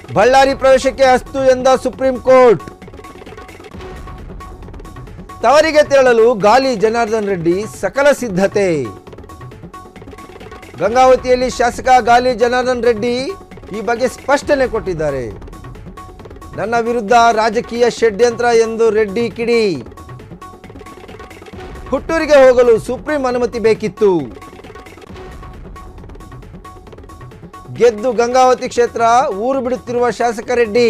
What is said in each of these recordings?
ಬಳ್ಳಾರಿ ಪ್ರವೇಶಕ್ಕೆ ಅಸ್ತು ಎಂದ ಸುಪ್ರೀಂ ಕೋರ್ಟ್ ತವರಿಗೆ ತೆರಳಲು ಗಾಲಿ ಜನಾರ್ದನ್ ರೆಡ್ಡಿ ಸಕಲ ಸಿದ್ಧತೆ ಗಂಗಾವತಿಯಲ್ಲಿ ಶಾಸಕ ಗಾಲಿ ಜನಾರ್ದನ್ ರೆಡ್ಡಿ ಈ ಬಗ್ಗೆ ಸ್ಪಷ್ಟನೆ ಕೊಟ್ಟಿದ್ದಾರೆ ನನ್ನ ವಿರುದ್ಧ ರಾಜಕೀಯ ಷಡ್ಯಂತ್ರ ಎಂದು ರೆಡ್ಡಿ ಕಿಡಿ ಹುಟ್ಟೂರಿಗೆ ಹೋಗಲು ಸುಪ್ರೀಂ ಅನುಮತಿ ಬೇಕಿತ್ತು ಗೆದ್ದು ಗಂಗಾವತಿ ಕ್ಷೇತ್ರ ಊರು ಬಿಡುತ್ತಿರುವ ಶಾಸಕ ರೆಡ್ಡಿ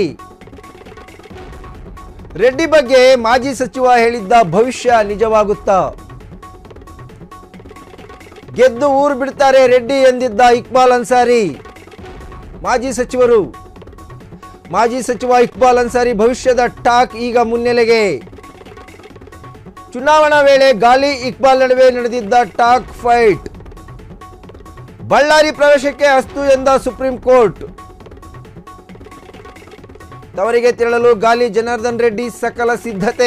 ರೆಡ್ಡಿ ಬಗ್ಗೆ ಮಾಜಿ ಸಚಿವ ಹೇಳಿದ್ದ ಭವಿಷ್ಯ ನಿಜವಾಗುತ್ತಾ ಗೆದ್ದು ಊರು ಬಿಡ್ತಾರೆ ರೆಡ್ಡಿ ಎಂದಿದ್ದ ಇಕ್ಬಾಲ್ ಅನ್ಸಾರಿ ಮಾಜಿ ಸಚಿವರು ಮಾಜಿ ಸಚಿವ ಇಕ್ಬಾಲ್ ಅನ್ಸಾರಿ ಭವಿಷ್ಯದ ಟಾಕ್ ಈಗ ಮುನ್ನೆಲೆಗೆ ಚುನಾವಣಾ ವೇಳೆ ಗಾಲಿ ಇಕ್ಬಾಲ್ ನಡುವೆ ನಡೆದಿದ್ದ ಟಾಕ್ ಫೈಟ್ ಬಳ್ಳಾರಿ ಪ್ರವೇಶಕ್ಕೆ ಅಸ್ತು ಎಂದ ಸುಪ್ರೀಂ ಕೋರ್ಟ್ ತವರಿಗೆ ತೆರಳಲು ಗಾಲಿ ಜನಾರ್ದನ್ ರೆಡ್ಡಿ ಸಕಲ ಸಿದ್ಧತೆ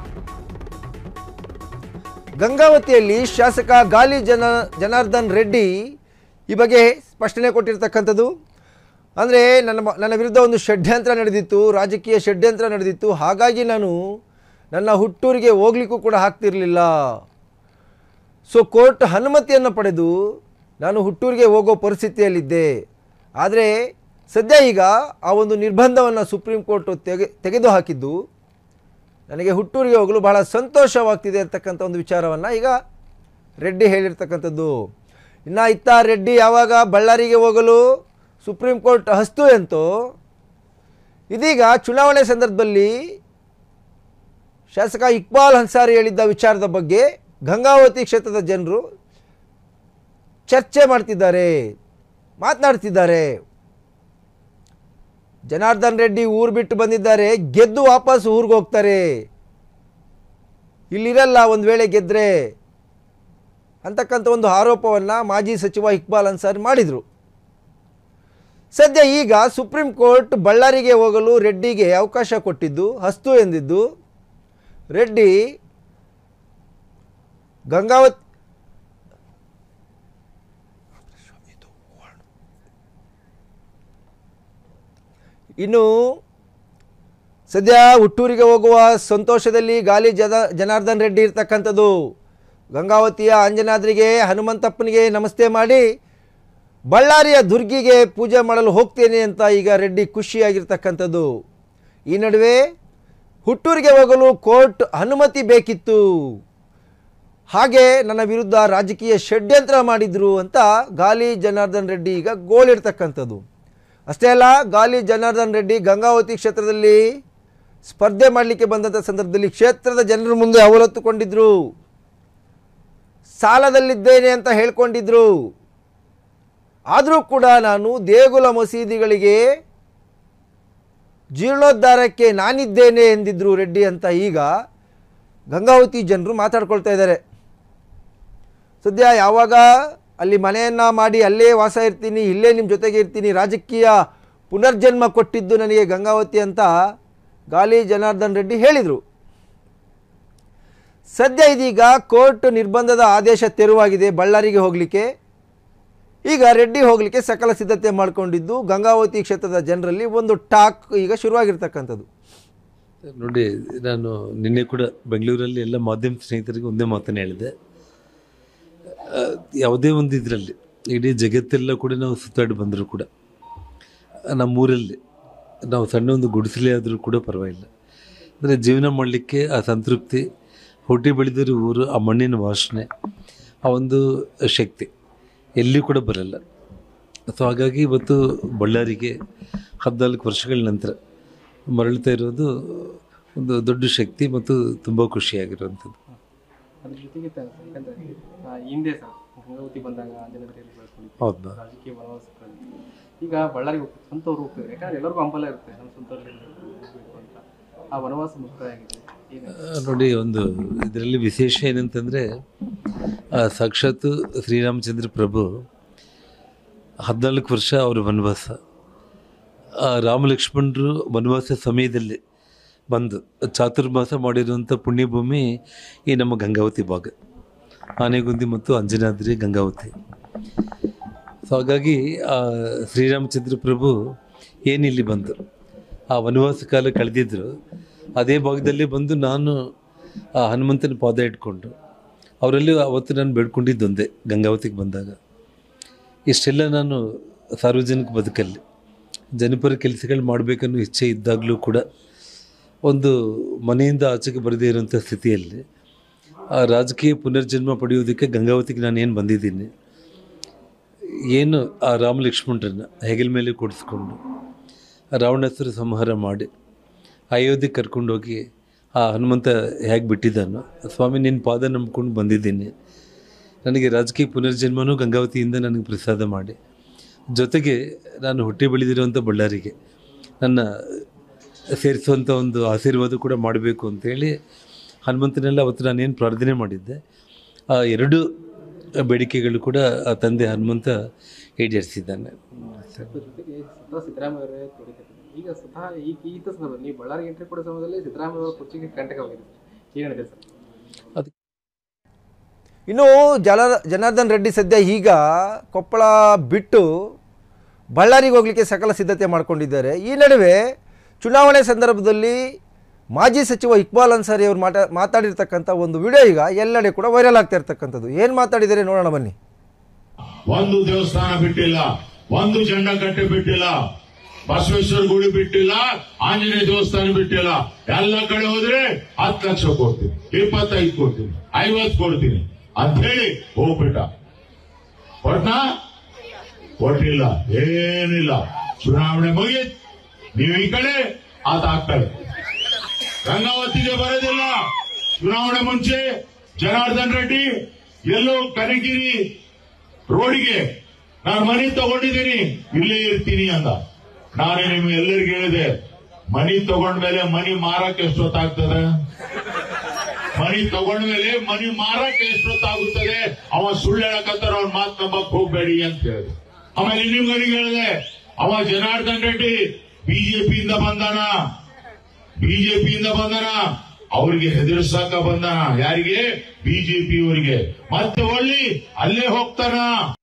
ಗಂಗಾವತಿಯಲ್ಲಿ ಶಾಸಕ ಗಾಲಿ ಜನ ಜನಾರ್ದನ್ ರೆಡ್ಡಿ ಈ ಬಗ್ಗೆ ಸ್ಪಷ್ಟನೆ ಕೊಟ್ಟಿರ್ತಕ್ಕಂಥದ್ದು ಅಂದರೆ ನನ್ನ ಮ- ನನ್ನ ವಿರುದ್ಧ ಒಂದು ಷಡ್ಯಂತ್ರ ನಡೆದಿತ್ತು ರಾಜಕೀಯ ಷಡ್ಯಂತ್ರ ನಡೆದಿತ್ತು ಹಾಗಾಗಿ ನಾನು ನನ್ನ ಹುಟ್ಟೂರಿಗೆ ಹೋಗ್ಲಿಕ್ಕೂ ಕೂಡ ಆಗ್ತಿರಲಿಲ್ಲ ಸೊ ಕೋರ್ಟ್ ಅನುಮತಿಯನ್ನು ಪಡೆದು ನಾನು ಹುಟ್ಟೂರಿಗೆ ಹೋಗೋ ಪರಿಸ್ಥಿತಿಯಲ್ಲಿದ್ದೆ ಆದರೆ ಸದ್ಯ ಈಗ ಆ ಒಂದು ನಿರ್ಬಂಧವನ್ನು ಸುಪ್ರೀಂ ಕೋರ್ಟ್ ತೆಗೆ ತೆಗೆದು ಹಾಕಿದ್ದು ನನಗೆ ಹುಟ್ಟೂರಿಗೆ ಹೋಗಲು ಬಹಳ ಸಂತೋಷವಾಗ್ತಿದೆ ಅಂತಕ್ಕಂಥ ಒಂದು ವಿಚಾರವನ್ನು ಈಗ ರೆಡ್ಡಿ ಹೇಳಿರ್ತಕ್ಕಂಥದ್ದು ಇನ್ನು ಇತ್ತ ರೆಡ್ಡಿ ಯಾವಾಗ ಬಳ್ಳಾರಿಗೆ ಹೋಗಲು ಸುಪ್ರೀಂ ಕೋರ್ಟ್ ಹಸ್ತು ಎಂತೋ ಇದೀಗ ಚುನಾವಣೆ ಸಂದರ್ಭದಲ್ಲಿ ಶಾಸಕ ಇಕ್ಬಾಲ್ ಅನ್ಸಾರಿ ಹೇಳಿದ್ದ ವಿಚಾರದ ಬಗ್ಗೆ ಗಂಗಾವತಿ ಕ್ಷೇತ್ರದ ಜನರು ಚರ್ಚೆ ಮಾಡ್ತಿದ್ದಾರೆ ಮಾತನಾಡ್ತಿದ್ದಾರೆ ಜನಾರ್ದನ್ ರೆಡ್ಡಿ ಊರು ಬಿಟ್ಟು ಬಂದಿದ್ದಾರೆ ಗೆದ್ದು ವಾಪಸ್ ಊರಿಗೆ ಹೋಗ್ತಾರೆ ಇಲ್ಲಿರಲ್ಲ ಒಂದು ವೇಳೆ ಗೆದ್ರೆ ಅಂತಕ್ಕಂಥ ಒಂದು ಆರೋಪವನ್ನು ಮಾಜಿ ಸಚಿವ ಇಕ್ಬಾಲ್ ಅನ್ಸಾರಿ ಮಾಡಿದರು ಸದ್ಯ ಈಗ ಸುಪ್ರೀಂ ಕೋರ್ಟ್ ಬಳ್ಳಾರಿಗೆ ಹೋಗಲು ರೆಡ್ಡಿಗೆ ಅವಕಾಶ ಕೊಟ್ಟಿದ್ದು ಹಸ್ತು ಎಂದಿದ್ದು ರೆಡ್ಡಿ ಗಂಗಾವತಿ ಇನ್ನು ಸದ್ಯ ಹುಟ್ಟೂರಿಗೆ ಹೋಗುವ ಸಂತೋಷದಲ್ಲಿ ಗಾಲಿ ಜನ ಜನಾರ್ದನ್ ರೆಡ್ಡಿ ಇರ್ತಕ್ಕಂಥದ್ದು ಗಂಗಾವತಿಯ ಅಂಜನಾದ್ರಿಗೆ ಹನುಮಂತಪ್ಪನಿಗೆ ನಮಸ್ತೆ ಮಾಡಿ ಬಳ್ಳಾರಿಯ ದುರ್ಗಿಗೆ ಪೂಜೆ ಮಾಡಲು ಹೋಗ್ತೇನೆ ಅಂತ ಈಗ ರೆಡ್ಡಿ ಖುಷಿಯಾಗಿರ್ತಕ್ಕಂಥದ್ದು ಈ ನಡುವೆ ಹುಟ್ಟೂರಿಗೆ ಹೋಗಲು ಕೋರ್ಟ್ ಅನುಮತಿ ಬೇಕಿತ್ತು ಹಾಗೆ ನನ್ನ ವಿರುದ್ಧ ರಾಜಕೀಯ ಷಡ್ಯಂತ್ರ ಮಾಡಿದ್ರು ಅಂತ ಗಾಲಿ ಜನಾರ್ದನ್ ರೆಡ್ಡಿ ಈಗ ಗೋಳಿರ್ತಕ್ಕಂಥದ್ದು ಅಷ್ಟೇ ಅಲ್ಲ ಗಾಲಿ ಜನಾರ್ದನ್ ರೆಡ್ಡಿ ಗಂಗಾವತಿ ಕ್ಷೇತ್ರದಲ್ಲಿ ಸ್ಪರ್ಧೆ ಮಾಡಲಿಕ್ಕೆ ಬಂದಂಥ ಸಂದರ್ಭದಲ್ಲಿ ಕ್ಷೇತ್ರದ ಜನರ ಮುಂದೆ ಅವಲತ್ತುಕೊಂಡಿದ್ರು ಸಾಲದಲ್ಲಿದ್ದೇನೆ ಅಂತ ಹೇಳ್ಕೊಂಡಿದ್ರು ಆದರೂ ಕೂಡ ನಾನು ದೇಗುಲ ಮಸೀದಿಗಳಿಗೆ ಜೀರ್ಣೋದ್ಧಾರಕ್ಕೆ ನಾನಿದ್ದೇನೆ ಎಂದಿದ್ರು ರೆಡ್ಡಿ ಅಂತ ಈಗ ಗಂಗಾವತಿ ಜನರು ಮಾತಾಡ್ಕೊಳ್ತಾ ಇದ್ದಾರೆ ಸದ್ಯ ಯಾವಾಗ ಅಲ್ಲಿ ಮನೆಯನ್ನು ಮಾಡಿ ಅಲ್ಲೇ ವಾಸ ಇರ್ತೀನಿ ಇಲ್ಲೇ ನಿಮ್ಮ ಜೊತೆಗೆ ಇರ್ತೀನಿ ರಾಜಕೀಯ ಪುನರ್ಜನ್ಮ ಕೊಟ್ಟಿದ್ದು ನನಗೆ ಗಂಗಾವತಿ ಅಂತ ಗಾಲಿ ಜನಾರ್ದನ್ ರೆಡ್ಡಿ ಹೇಳಿದರು ಸದ್ಯ ಇದೀಗ ಕೋರ್ಟ್ ನಿರ್ಬಂಧದ ಆದೇಶ ತೆರವಾಗಿದೆ ಬಳ್ಳಾರಿಗೆ ಹೋಗಲಿಕ್ಕೆ ಈಗ ರೆಡ್ಡಿ ಹೋಗಲಿಕ್ಕೆ ಸಕಲ ಸಿದ್ಧತೆ ಮಾಡಿಕೊಂಡಿದ್ದು ಗಂಗಾವತಿ ಕ್ಷೇತ್ರದ ಜನರಲ್ಲಿ ಒಂದು ಟಾಕ್ ಈಗ ಶುರುವಾಗಿರ್ತಕ್ಕಂಥದ್ದು ನೋಡಿ ನಾನು ನಿನ್ನೆ ಕೂಡ ಬೆಂಗಳೂರಲ್ಲಿ ಎಲ್ಲ ಮಾಧ್ಯಮ ಸ್ನೇಹಿತರಿಗೆ ಒಂದೇ ಮಾತನ್ನು ಹೇಳಿದೆ ಆ, ಯಾವುದೇ ಒಂದು ಇದರಲ್ಲಿ ಇಡೀ ಜಗತ್ತೆಲ್ಲ ಕೂಡ ನಾವು ಸುತ್ತಾಡಿ ಬಂದರೂ ಕೂಡ ನಮ್ಮೂರಲ್ಲಿ ನಾವು ಸಣ್ಣ ಒಂದು ಗುಡಿಸಲೇ ಆದರೂ ಕೂಡ ಪರವಾಗಿಲ್ಲ ಅಂದರೆ ಜೀವನ ಮಾಡಲಿಕ್ಕೆ ಆ ಸಂತೃಪ್ತಿ ಹುಟ್ಟಿ ಬೆಳೆದಿರೋ ಊರು ಆ ಮಣ್ಣಿನ ವಾಸನೆ ಆ ಒಂದು ಶಕ್ತಿ ಎಲ್ಲಿಯೂ ಕೂಡ ಬರಲ್ಲ ಸೊ ಹಾಗಾಗಿ ಇವತ್ತು ಬಳ್ಳಾರಿಗೆ ಹದಿನಾಲ್ಕು ವರ್ಷಗಳ ನಂತರ ಮರಳ್ತಾ ಇರೋದು ಒಂದು ದೊಡ್ಡ ಶಕ್ತಿ ಮತ್ತು ತುಂಬ ಖುಷಿಯಾಗಿರುವಂಥದ್ದು ಅದ್ರ ಜೊತೆಗೆ ತ- ಯಾಕಂದ್ರೆ ಆ, ಹಿಂದೆ ಸರ್ ಗಂಗಾವತಿ ಬಂದಾಗ ಅಂಜನಾದ್ರಿಯಲ್ಲಿ ಬೆಳ್ಕೊಂಡಿದ್ವಿ ಹೌದಾ ರಾಜಕೀಯ ವನವಾಸಗಳು ಈಗ ಬಳ್ಳಾರಿಗೆ ಹೋಗ್ತೀವಿ ಸ್ವಂತವ್ರು ಹೋಗ್ತಾರೆ ಯಾಕಂದ್ರೆ ಎಲ್ಲರಿಗೂ ಹಂಬಲ ಇರುತ್ತೆ ನಮ್ಮ ಸ್ವಂತವ್ರಲ್ಲಿ ಹೋಗ್ಬೇಕು ಅಂತ ಆ ವನವಾಸ ಮುಕ್ತಾಯ ಆಗಿದೆ ಏನು ಆ, ನೋಡಿ ಒಂದು ಇದರಲ್ಲಿ ವಿಶೇಷ ಏನಂತಂದರೆ ಸಾಕ್ಷಾತ್ ಶ್ರೀರಾಮಚಂದ್ರ ಪ್ರಭು ಹದಿನಾಲ್ಕು ವರ್ಷ ಅವರ ವನವಾಸ ಆ, ರಾಮ ಲಕ್ಷ್ಮಣರು ವನವಾಸ ಸಮಯದಲ್ಲಿ ಬಂದು ಚಾತುರ್ಮಾಸ ಮಾಡಿರುವಂಥ ಪುಣ್ಯಭೂಮಿ ಈ ನಮ್ಮ ಗಂಗಾವತಿ ಭಾಗ ಆನೆಗುಂದಿ ಮತ್ತು ಅಂಜನಾದ್ರಿ ಗಂಗಾವತಿ ಸೊ ಹಾಗಾಗಿ ಆ ಶ್ರೀರಾಮಚಂದ್ರ ಪ್ರಭು ಏನಿಲ್ಲಿ ಬಂದು ಆ ವನವಾಸ ಕಾಲ ಕಳೆದಿದ್ರು ಅದೇ ಭಾಗದಲ್ಲಿ ಬಂದು ನಾನು ಆ ಹನುಮಂತನ ಪಾದ ಇಟ್ಕೊಂಡು ಅವರಲ್ಲಿ ಅವತ್ತು ನಾನು ಬೇಡ್ಕೊಂಡಿದ್ದೊಂದೇ ಗಂಗಾವತಿಗೆ ಬಂದಾಗ ಇಷ್ಟೆಲ್ಲ ನಾನು ಸಾರ್ವಜನಿಕ ಬದುಕಲ್ಲಿ ಜನಪರ ಕೆಲಸಗಳು ಮಾಡಬೇಕನ್ನೋ ಇಚ್ಛೆ ಇದ್ದಾಗಲೂ ಕೂಡ ಒಂದು ಮನೆಯಿಂದ ಆಚೆಗೆ ಬರದೇ ಇರುವಂಥ ಸ್ಥಿತಿಯಲ್ಲಿ ಆ ರಾಜಕೀಯ ಪುನರ್ಜನ್ಮ ಪಡೆಯುವುದಕ್ಕೆ ಗಂಗಾವತಿಗೆ ನಾನು ಏನು ಬಂದಿದ್ದೀನಿ ಏನು ಆ ರಾಮ ಲಕ್ಷ್ಮಣರನ್ನ ಹೆಗಲ ಮೇಲೆ ಕೂಡಿಸ್ಕೊಂಡು ರಾವಣಾಸುರ ಸಂಹಾರ ಮಾಡಿ ಅಯೋಧ್ಯೆಗೆ ಕರ್ಕೊಂಡೋಗಿ ಆ ಹನುಮಂತ ಹೇಗೆ ಬಿಟ್ಟಿದ್ದಾನೋ ಸ್ವಾಮಿ ನಿನ್ನ ಪಾದ ನಂಬ್ಕೊಂಡು ಬಂದಿದ್ದೀನಿ ನನಗೆ ರಾಜಕೀಯ ಪುನರ್ಜನ್ಮನೂ ಗಂಗಾವತಿಯಿಂದ ನನಗೆ ಪ್ರಸಾದ ಮಾಡಿ ಜೊತೆಗೆ ನಾನು ಹುಟ್ಟಿ ಬೆಳೆದಿರುವಂಥ ಬಳ್ಳಾರಿಗೆ ನನ್ನ ಸೇರಿಸುವಂಥ ಒಂದು ಆಶೀರ್ವಾದ ಕೂಡ ಮಾಡಬೇಕು ಅಂತೇಳಿ ಹನುಮಂತನೆಲ್ಲ ಅವತ್ತು ನಾನೇನು ಪ್ರಾರ್ಥನೆ ಮಾಡಿದ್ದೆ ಆ ಎರಡು ಬೇಡಿಕೆಗಳು ಕೂಡ ಆ ತಂದೆ ಹನುಮಂತ ಈಡೇರಿಸಿದ್ದಾನೆ ಅದ್ರ ಜೊತೆಗೆ ಸ್ವತಃ ಸಿದ್ದರಾಮಯ್ಯ ಅವರೇ ತೋರಿಕೆ ಈಗ ಸ್ವತಃ ಈ ಈತ ಸಂದರ್ಭದಲ್ಲಿ ನೀವು ಬಳ್ಳಾರಿ ಎಂಟ್ರಿ ಕೊಡೋ ಸಮಯದಲ್ಲಿ ಸಿದ್ದರಾಮಯ್ಯ ಅವರ ಕುರ್ಚಿಗೆ ಕಂಟಕವಾಗಿದೆ ಏನು ಹೇಳಿದೆ ಸರ್ ಅದು ಇನ್ನು ಜಲ ಜನಾರ್ದನ್ ರೆಡ್ಡಿ ಸದ್ಯ ಈಗ ಕೊಪ್ಪಳ ಬಿಟ್ಟು ಬಳ್ಳಾರಿಗೆ ಹೋಗಲಿಕ್ಕೆ ಸಕಲ ಸಿದ್ಧತೆ ಮಾಡಿಕೊಂಡಿದ್ದಾರೆ ಈ ನಡುವೆ ಚುನಾವಣೆ ಸಂದರ್ಭದಲ್ಲಿ ಮಾಜಿ ಸಚಿವ ಇಕ್ಬಾಲ್ ಅನ್ಸಾರಿ ಅವರು ಮಾತಾ ಮಾತಾಡಿರ್ತಕ್ಕಂಥ ಒಂದು ವಿಡಿಯೋ ಈಗ ಎಲ್ಲೆಡೆ ಕೂಡ ವೈರಲ್ ಆಗ್ತಾ ಇರ್ತಕ್ಕಂಥದ್ದು ಏನು ಮಾತಾಡಿದ್ದಾರೆ ನೋಡೋಣ ಬನ್ನಿ ಒಂದು ದೇವಸ್ಥಾನ ಬಿಟ್ಟಿಲ್ಲ ಒಂದು ಜಂಡ ಕಟ್ಟೆ ಬಿಟ್ಟಿಲ್ಲ ಬಸವೇಶ್ವರ ಗುಡಿ ಬಿಟ್ಟಿಲ್ಲ ಆಂಜನೇಯ ದೇವಸ್ಥಾನ ಬಿಟ್ಟಿಲ್ಲ ಎಲ್ಲ ಕಡೆ ಹೋದ್ರೆ ಹತ್ತು ಲಕ್ಷ ಕೊಡ್ತೀನಿ ಇಪ್ಪತ್ತೈದು ಕೊಡ್ತೀನಿ ಐವತ್ತು ಕೊಡ್ತೀನಿ ಅಂತ ಹೇಳಿ ಹೋಗ್ಬಿಟ್ಟ ಕೊಟ್ನಾ ಕೊಟ್ಟಿಲ್ಲ ಏನಿಲ್ಲ ಚುನಾವಣೆ ಮುಗಿತ್ ನೀವು ಈ ಕಡೆ ಆತ ಆ ಕಡೆ ಗಂಗಾವತಿಗೆ ಬರೋದಿಲ್ಲ ಚುನಾವಣೆ ಮುಂಚೆ ಜನಾರ್ದನ್ ರೆಡ್ಡಿ ಎಲ್ಲೋ ಕನಗಿರಿ ರೋಡ್ಗೆ ನಾನು ಮನಿ ತಗೊಂಡಿದ್ದೀನಿ ಇಲ್ಲೇ ಇರ್ತೀನಿ ಅಂದ ನಾನು ನಿಮ್ಗೆ ಎಲ್ಲರಿಗೂ ಹೇಳಿದೆ ಮನಿ ತಗೊಂಡ್ಮೇಲೆ ಮನಿ ಮಾರಕ್ಕೆ ಎಷ್ಟೊತ್ತಾಗ್ತದೆ ಮನಿ ತಗೊಂಡ್ಮೇಲೆ ಮನಿ ಮಾರಕ್ಕೆ ಎಷ್ಟೊತ್ತಾಗುತ್ತದೆ ಅವ ಸುಳ್ಳು ಹೇಳಕತ್ತಾರ ಅವ್ನ ಮಾತು ನಂಬಕ್ ಹೋಗ್ಬೇಡಿ ಅಂತ ಹೇಳಿದೆ ಆಮೇಲೆ ನಿಮ್ಗಳಿಗೆ ಹೇಳಿದೆ ಅವ ಜನಾರ್ದನ್ ರೆಡ್ಡಿ ಬಿಜೆಪಿಯಿಂದ ಬಂದಾನ ಬಿಜೆಪಿಯಿಂದ ಬಂದನ ಅವ್ರಿಗೆ ಹೆದರ್ಸಾಕ ಬಂದನ ಯಾರಿಗೆ ಬಿಜೆಪಿ ಅವರಿಗೆ ಮತ್ತೆ ಒಳ್ಳಿ ಅಲ್ಲೇ ಹೋಗ್ತಾನ